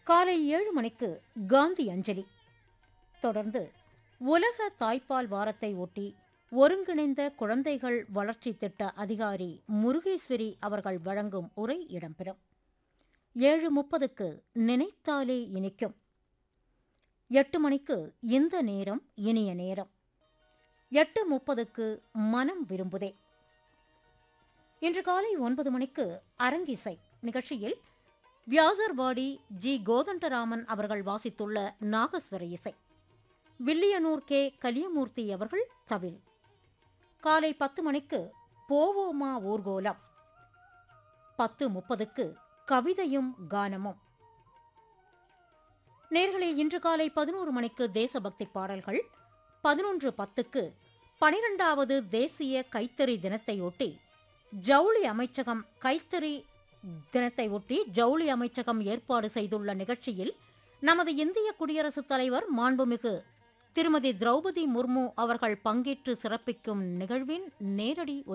காலை ஏழு மணிக்கு காந்தி அஞ்சலி தொடர்ந்து உலக தாய்ப்பால் வாரத்தை ஒட்டி ஒருங்கிணைந்த குழந்தைகள் வளர்ச்சி திட்ட அதிகாரி முருகேஸ்வரி அவர்கள் வழங்கும் உரை இடம்பெறும் ஏழு முப்பதுக்கு நினைத்தாலே இனிக்கும் எட்டு மணிக்கு இந்த நேரம் இனிய நேரம் எட்டு முப்பதுக்கு மனம் விரும்புதே இன்று காலை ஒன்பது மணிக்கு அரங்கிசை நிகழ்ச்சியில் வியாசர்பாடி ஜி கோதண்டராமன் அவர்கள் வாசித்துள்ள நாகஸ்வர இசை வில்லியனூர் கே கலியமூர்த்தி அவர்கள் தவில் காலை பத்து மணிக்கு போவோமா ஊர்கோலம் பத்து முப்பதுக்கு கவிதையும் கானமும் நேர்களே இன்று காலை பதினோரு மணிக்கு தேசபக்தி பாடல்கள் பதினொன்று பத்துக்கு பனிரெண்டாவது தேசிய கைத்தறி தினத்தையொட்டி ஜவுளி அமைச்சகம் கைத்தறி தினத்தை ஒட்டி ஜவுளி அமைச்சகம் ஏற்பாடு செய்துள்ள நிகழ்ச்சியில் நமது இந்திய குடியரசுத் தலைவர் மாண்புமிகு திருமதி திரௌபதி முர்மு அவர்கள் பங்கேற்று சிறப்பிக்கும் நிகழ்வின் நேரடி